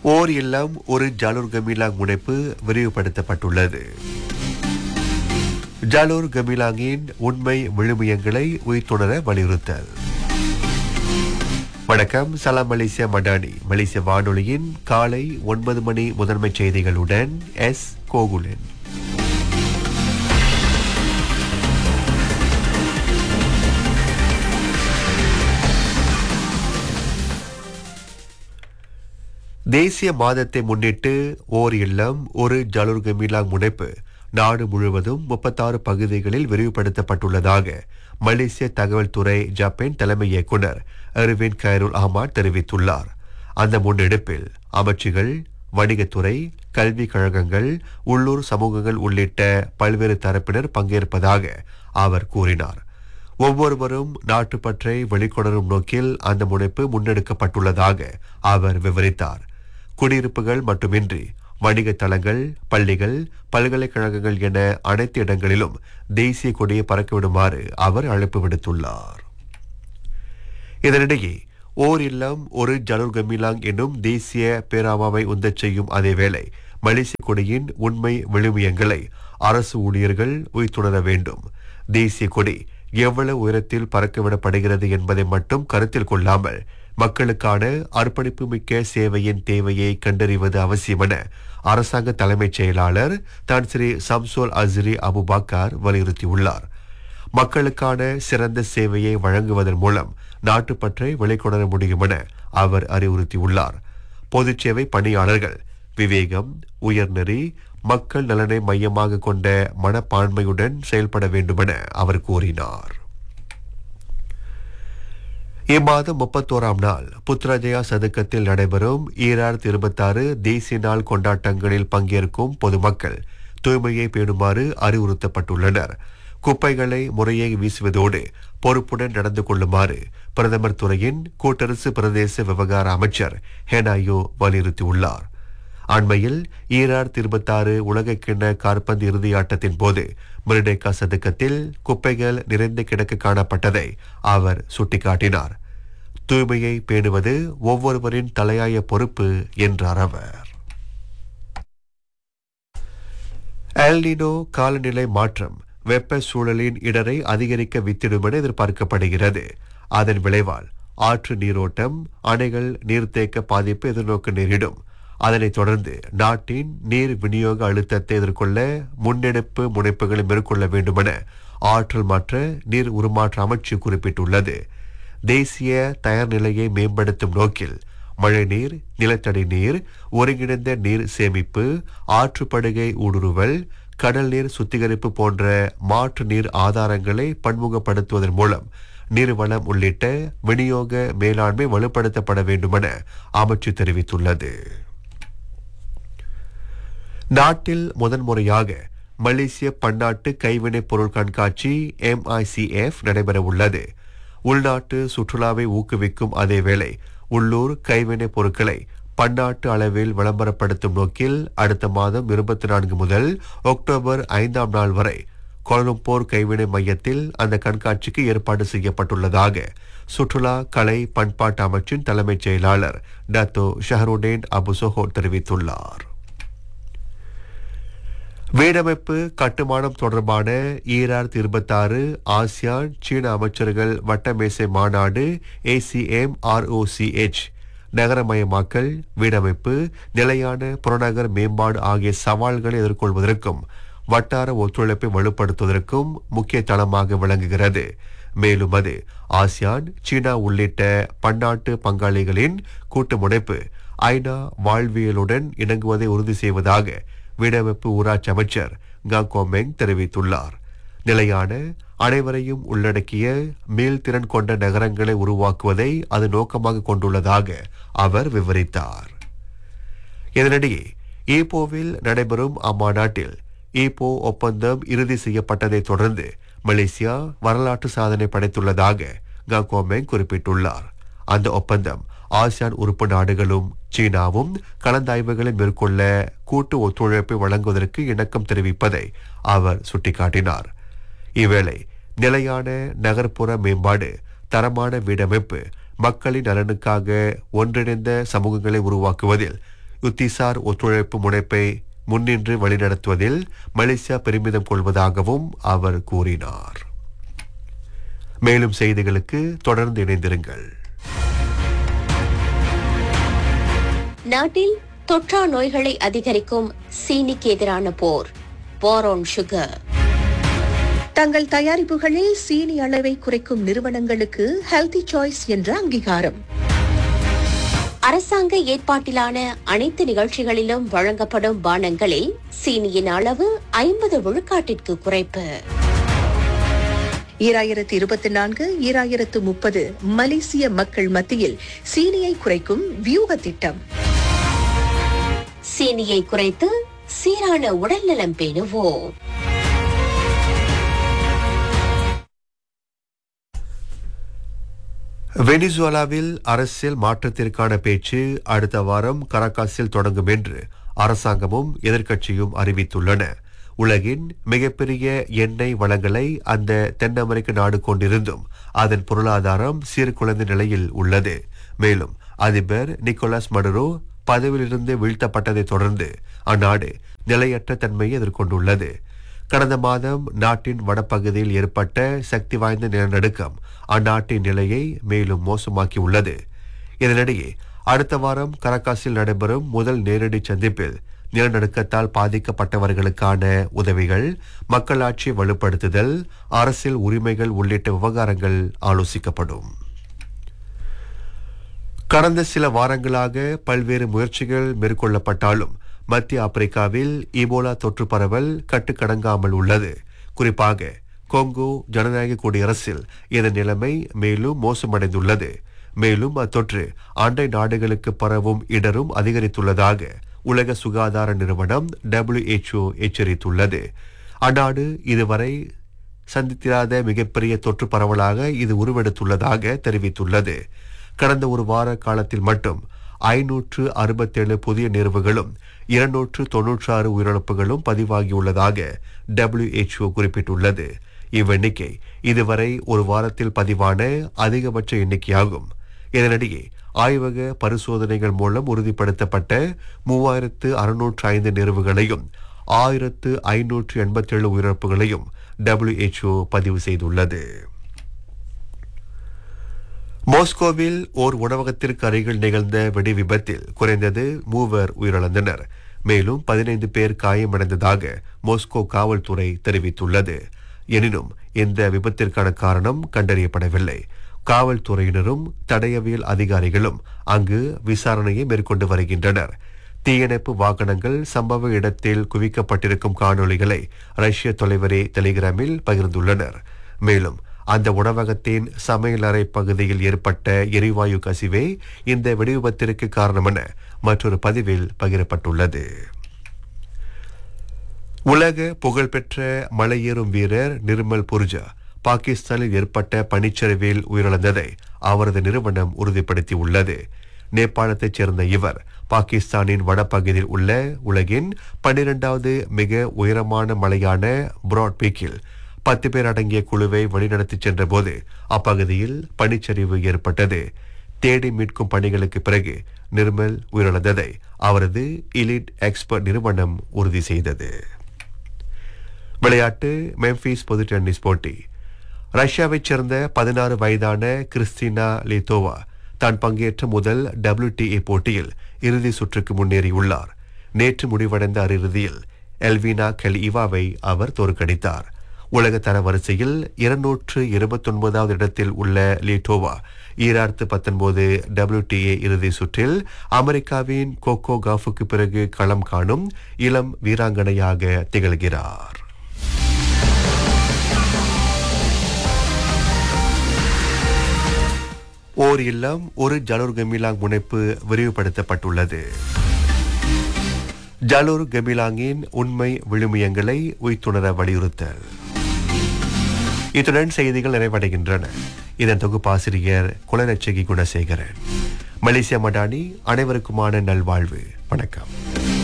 ஓர் இல்லம் ஒரு ஜாலூர் கமிலாங் முனைப்பு விரிவுபடுத்தப்பட்டுள்ளது ஜாலூர் கமிலாங்கின் உண்மை விழுமியங்களை உயிர்த்துணர வலியுறுத்தல் வணக்கம் சலாம் மலேசியா மடானி மலேசிய வானொலியின் காலை ஒன்பது மணி முதன்மை செய்திகளுடன் எஸ் கோகுலன் தேசிய மாதத்தை முன்னிட்டு ஓர் இல்லம் ஒரு ஜலுர் கமிலாங் முனைப்பு நாடு முழுவதும் முப்பத்தாறு பகுதிகளில் விரிவுபடுத்தப்பட்டுள்ளதாக மலேசிய தகவல் துறை ஜப்பான் தலைமை இயக்குனர் அருவின் கைருல் அஹ்மத் தெரிவித்துள்ளார் அந்த முன்னெடுப்பில் அமைச்சுகள் வணிகத்துறை கல்விக் கழகங்கள் உள்ளூர் சமூகங்கள் உள்ளிட்ட பல்வேறு தரப்பினர் பங்கேற்பதாக அவர் கூறினார் ஒவ்வொருவரும் நாட்டுப்பற்றை வெளிக்கொணரும் நோக்கில் அந்த முனைப்பு முன்னெடுக்கப்பட்டுள்ளதாக அவர் விவரித்தார் குடியிருப்புகள் மட்டுமின்றி வணிக தளங்கள் பள்ளிகள் பல்கலைக்கழகங்கள் என அனைத்து இடங்களிலும் தேசிய கொடியை பறக்கவிடுமாறு அவர் அழைப்பு விடுத்துள்ளார் இதனிடையே ஓர் இல்லம் ஒரு ஜலுர் கமிலாங் என்னும் தேசிய பேராவாவை உந்தச் செய்யும் அதேவேளை மலேசிய கொடியின் உண்மை விழுமியங்களை அரசு ஊழியர்கள் உய்த்துணர வேண்டும் தேசிய கொடி எவ்வளவு உயரத்தில் பறக்கவிடப்படுகிறது என்பதை மட்டும் கருத்தில் கொள்ளாமல் மக்களுக்கான அர்ப்பணிப்பு மிக்க சேவையின் தேவையை கண்டறிவது அவசியம் என அரசாங்க தலைமைச் செயலாளர் தான் ஸ்ரீ சம்சோல் அஸ்ரி அபுபாக்கார் வலியுறுத்தியுள்ளார் மக்களுக்கான சிறந்த சேவையை வழங்குவதன் மூலம் நாட்டுப்பற்றை வெளிக்கொணர முடியும் என அவர் அறிவுறுத்தியுள்ளார் பொதுச் சேவை பணியாளர்கள் விவேகம் உயர்நெறி மக்கள் நலனை மையமாக கொண்ட மனப்பான்மையுடன் செயல்பட வேண்டுமென அவர் கூறினார் இம்மாதம் முப்பத்தோராம் நாள் புத்ராஜயா சதுக்கத்தில் நடைபெறும் ஈராயிரத்தி இருபத்தாறு தேசிய நாள் கொண்டாட்டங்களில் பங்கேற்கும் பொதுமக்கள் தூய்மையை பேணுமாறு அறிவுறுத்தப்பட்டுள்ளனர் குப்பைகளை முறையை வீசுவதோடு பொறுப்புடன் நடந்து கொள்ளுமாறு பிரதமர் துறையின் கூட்டரசு பிரதேச விவகார அமைச்சர் ஹெனாயோ வலியுறுத்தியுள்ளார் அண்மையில் ஈராயிரத்தி இருபத்தாறு உலகக்கிண்ண காற்பந்து இறுதி ஆட்டத்தின் போது மிருடேக்கா சதுக்கத்தில் குப்பைகள் நிறைந்து கிடக்க காணப்பட்டதை அவர் சுட்டிக்காட்டினார் தூய்மையை பேணுவது ஒவ்வொருவரின் தலையாய பொறுப்பு என்றார் அவர் எல்னினோ காலநிலை மாற்றம் வெப்ப சூழலின் இடரை அதிகரிக்க வித்திடும் என எதிர்பார்க்கப்படுகிறது அதன் விளைவால் ஆற்று நீரோட்டம் அணைகள் நீர்த்தேக்க பாதிப்பு எதிர்நோக்க நேரிடும் அதனைத் தொடர்ந்து நாட்டின் நீர் விநியோக அழுத்தத்தை எதிர்கொள்ள முன்னெடுப்பு முனைப்புகளை மேற்கொள்ள வேண்டுமென ஆற்றல் மாற்ற நீர் உருமாற்ற அமைச்சு குறிப்பிட்டுள்ளது தேசிய தயார் நிலையை மேம்படுத்தும் நோக்கில் மழைநீர் நிலத்தடி நீர் ஒருங்கிணைந்த நீர் சேமிப்பு ஆற்றுப்படுகை ஊடுருவல் கடல் நீர் சுத்திகரிப்பு போன்ற மாற்று நீர் ஆதாரங்களை பன்முகப்படுத்துவதன் மூலம் நீர்வளம் உள்ளிட்ட விநியோக மேலாண்மை வலுப்படுத்தப்பட வேண்டுமென அமைச்சு தெரிவித்துள்ளது நாட்டில் முதன்முறையாக மலேசிய பன்னாட்டு கைவினைப் பொருள் கண்காட்சி எம்ஐசிஎஃப் நடைபெற உள்ளது உள்நாட்டு சுற்றுலாவை ஊக்குவிக்கும் அதேவேளை உள்ளூர் கைவினைப் பொருட்களை பன்னாட்டு அளவில் விளம்பரப்படுத்தும் நோக்கில் அடுத்த மாதம் இருபத்தி நான்கு முதல் அக்டோபர் ஐந்தாம் நாள் வரை கோலம்பூர் கைவினை மையத்தில் அந்த கண்காட்சிக்கு ஏற்பாடு செய்யப்பட்டுள்ளதாக சுற்றுலா கலை பண்பாட்டு அமைச்சின் தலைமைச் செயலாளர் டத்தோ ஷஹருடேன் அபுசோஹோ தெரிவித்துள்ளார் வீடமைப்பு கட்டுமானம் தொடர்பான ஈராயிரத்தி இருபத்தாறு ஆசியான் சீன அமைச்சர்கள் வட்டமேசை மாநாடு ஏசிஎம் ஆர்ஓசிஎச் நகரமயமாக்கல் வீடமைப்பு நிலையான புறநகர் மேம்பாடு ஆகிய சவால்களை எதிர்கொள்வதற்கும் வட்டார ஒத்துழைப்பை வலுப்படுத்துவதற்கும் முக்கிய தளமாக விளங்குகிறது மேலும் அது ஆசியான் சீனா உள்ளிட்ட பன்னாட்டு பங்காளிகளின் கூட்டு முனைப்பு ஐநா வாழ்வியலுடன் இணங்குவதை உறுதி செய்வதாக வீடமைப்பு ஊராட்சி அமைச்சர் காங்கோமெங் தெரிவித்துள்ளார் நிலையான அனைவரையும் உள்ளடக்கிய மீள்திறன் கொண்ட நகரங்களை உருவாக்குவதை அது நோக்கமாக கொண்டுள்ளதாக அவர் விவரித்தார் இதனிடையே ஈப்போவில் நடைபெறும் அம்மாநாட்டில் ஈப்போ ஒப்பந்தம் இறுதி செய்யப்பட்டதைத் தொடர்ந்து மலேசியா வரலாற்று சாதனை படைத்துள்ளதாக காங்கோமெங் குறிப்பிட்டுள்ளார் அந்த ஒப்பந்தம் ஆசியான் உறுப்பு நாடுகளும் சீனாவும் கலந்தாய்வுகளை மேற்கொள்ள கூட்டு ஒத்துழைப்பை வழங்குவதற்கு இணக்கம் தெரிவிப்பதை அவர் சுட்டிக்காட்டினார் இவ்வேளை நிலையான நகர்ப்புற மேம்பாடு தரமான வீடமைப்பு மக்களின் நலனுக்காக ஒன்றிணைந்த சமூகங்களை உருவாக்குவதில் யுத்திசார் ஒத்துழைப்பு முனைப்பை முன்னின்று வழிநடத்துவதில் மலேசியா பெருமிதம் கொள்வதாகவும் அவர் கூறினார் மேலும் செய்திகளுக்கு தொடர்ந்து இணைந்திருங்கள் நாட்டில் தொற்றா நோய்களை அதிகரிக்கும் சீனிக்கு எதிரான போர் போரோன் சுகர் தங்கள் தயாரிப்புகளில் சீனி அளவை குறைக்கும் நிறுவனங்களுக்கு ஹெல்தி சாய்ஸ் என்ற அங்கீகாரம் அரசாங்க ஏற்பாட்டிலான அனைத்து நிகழ்ச்சிகளிலும் வழங்கப்படும் பானங்களில் சீனியின் அளவு ஐம்பது விழுக்காட்டிற்கு குறைப்பு ஈராயிரத்து இருபத்தி நான்கு ஈராயிரத்து முப்பது மலேசிய மக்கள் மத்தியில் சீனியை குறைக்கும் வியூக திட்டம் சீனியை குறைத்து சீரான உடல்நலம் பேணுவோம் வெனிசுவேலாவில் அரசியல் மாற்றத்திற்கான பேச்சு அடுத்த வாரம் கரகாசில் தொடங்கும் என்று அரசாங்கமும் எதிர்க்கட்சியும் அறிவித்துள்ளன உலகின் மிகப்பெரிய எண்ணெய் வளங்களை அந்த தென் அமெரிக்க நாடு கொண்டிருந்தும் அதன் பொருளாதாரம் சீர்குலைந்த நிலையில் உள்ளது மேலும் அதிபர் நிக்கோலஸ் மடுரோ பதவியிலிருந்து வீழ்த்தப்பட்டதைத் தொடர்ந்து அந்நாடு நிலையற்ற தன்மையை எதிர்கொண்டுள்ளது கடந்த மாதம் நாட்டின் வடபகுதியில் ஏற்பட்ட சக்தி வாய்ந்த நிலநடுக்கம் அந்நாட்டின் நிலையை மேலும் மோசமாக்கியுள்ளது இதனிடையே அடுத்த வாரம் கரகாசில் நடைபெறும் முதல் நேரடி சந்திப்பில் நிலநடுக்கத்தால் பாதிக்கப்பட்டவர்களுக்கான உதவிகள் மக்களாட்சி வலுப்படுத்துதல் அரசியல் உரிமைகள் உள்ளிட்ட விவகாரங்கள் ஆலோசிக்கப்படும் கடந்த சில வாரங்களாக பல்வேறு முயற்சிகள் மேற்கொள்ளப்பட்டாலும் மத்திய ஆப்பிரிக்காவில் ஈபோலா தொற்று பரவல் கட்டுக்கடங்காமல் உள்ளது குறிப்பாக கொங்கோ ஜனநாயக குடியரசில் இதன் நிலைமை மேலும் மோசமடைந்துள்ளது மேலும் அத்தொற்று அண்டை நாடுகளுக்கு பரவும் இடரும் அதிகரித்துள்ளதாக உலக சுகாதார நிறுவனம் WHO எச்சரித்துள்ளது அந்நாடு இதுவரை சந்தித்திராத மிகப்பெரிய தொற்று பரவலாக இது உருவெடுத்துள்ளதாக தெரிவித்துள்ளது கடந்த ஒரு வார காலத்தில் மட்டும் ஐநூற்று அறுபத்தேழு புதிய நிறுவுகளும் இருநூற்று தொன்னூற்றாறு உயிரிழப்புகளும் பதிவாகியுள்ளதாக WHO குறிப்பிட்டுள்ளது இவ்வெண்ணிக்கை இதுவரை ஒரு வாரத்தில் பதிவான அதிகபட்ச எண்ணிக்கையாகும் இதனிடையே ஆய்வக பரிசோதனைகள் மூலம் உறுதிப்படுத்தப்பட்ட மூவாயிரத்து அறுநூற்று ஐந்து நிறுவுகளையும் ஆயிரத்து ஐநூற்று எண்பத்தேழு உயிரிழப்புகளையும் WHO பதிவு செய்துள்ளது மாஸ்கோவில் ஓர் உணவகத்திற்கு அருகில் நிகழ்ந்த வெடி விபத்தில் குறைந்தது மூவர் உயிரிழந்தனர் மேலும் பதினைந்து பேர் காயமடைந்ததாக மாஸ்கோ காவல்துறை தெரிவித்துள்ளது எனினும் இந்த விபத்திற்கான காரணம் கண்டறியப்படவில்லை காவல்துறையினரும் தடயவியல் அதிகாரிகளும் அங்கு விசாரணையை மேற்கொண்டு வருகின்றனர் தீயணைப்பு வாகனங்கள் சம்பவ இடத்தில் குவிக்கப்பட்டிருக்கும் காணொளிகளை ரஷ்ய தொலைவரே டெலிகிராமில் பகிர்ந்துள்ளனர் மேலும் அந்த உணவகத்தின் சமையலறை பகுதியில் ஏற்பட்ட எரிவாயு கசிவே இந்த வெடிவிபத்திற்கு காரணமென மற்றொரு பதிவில் பகிரப்பட்டுள்ளது உலக புகழ்பெற்ற மலையேறும் வீரர் நிர்மல் புர்ஜா பாகிஸ்தானில் ஏற்பட்ட பனிச்சரிவில் உயிரிழந்ததை அவரது நிறுவனம் உறுதிப்படுத்தியுள்ளது நேபாளத்தைச் சேர்ந்த இவர் பாகிஸ்தானின் வடபகுதியில் உள்ள உலகின் பன்னிரண்டாவது மிக உயரமான மலையான பிராட் பீக்கில் பத்து பேர் அடங்கிய குழுவை வழிநடத்திச் சென்றபோது அப்பகுதியில் பனிச்சரிவு ஏற்பட்டது தேடி மீட்கும் பணிகளுக்கு பிறகு நிர்மல் உயிரிழந்ததை அவரது இலிட் எக்ஸ்பர்ட் நிறுவனம் உறுதி செய்தது விளையாட்டு மெம்பிஸ் பொது டென்னிஸ் போட்டி ரஷ்யாவைச் சேர்ந்த பதினாறு வயதான கிறிஸ்டினா லித்தோவா தான் பங்கேற்ற முதல் WTA போட்டியில் இறுதி சுற்றுக்கு முன்னேறியுள்ளார் நேற்று முடிவடைந்த அரையிறுதியில் எல்வினா கெலிவாவை அவர் தோற்கடித்தார் உலக தர வரிசையில் இருநூற்று இருபத்தொன்பதாவது இடத்தில் உள்ள லிட்டோவா ஈராயிரத்து பத்தொன்பது WTA இறுதி சுற்றில் அமெரிக்காவின் கோகோ காஃபுக்கு பிறகு களம் காணும் இளம் வீராங்கனையாக திகழ்கிறார் ஓர் இல்லம் ஒரு ஜலூர் கமிலாங் முனைப்பு விரிவுபடுத்தப்பட்டுள்ளது ஜலூர் கமிலாங்கின் உண்மை விழுமியங்களை உய்த்துணர வலியுறுத்தல் இத்துடன் செய்திகள் நிறைவடைகின்றன இதன் தொகுப்பாசிரியர் குலரட்சகி குணசேகரன் மலேசியா மடானி அனைவருக்குமான நல்வாழ்வு வணக்கம்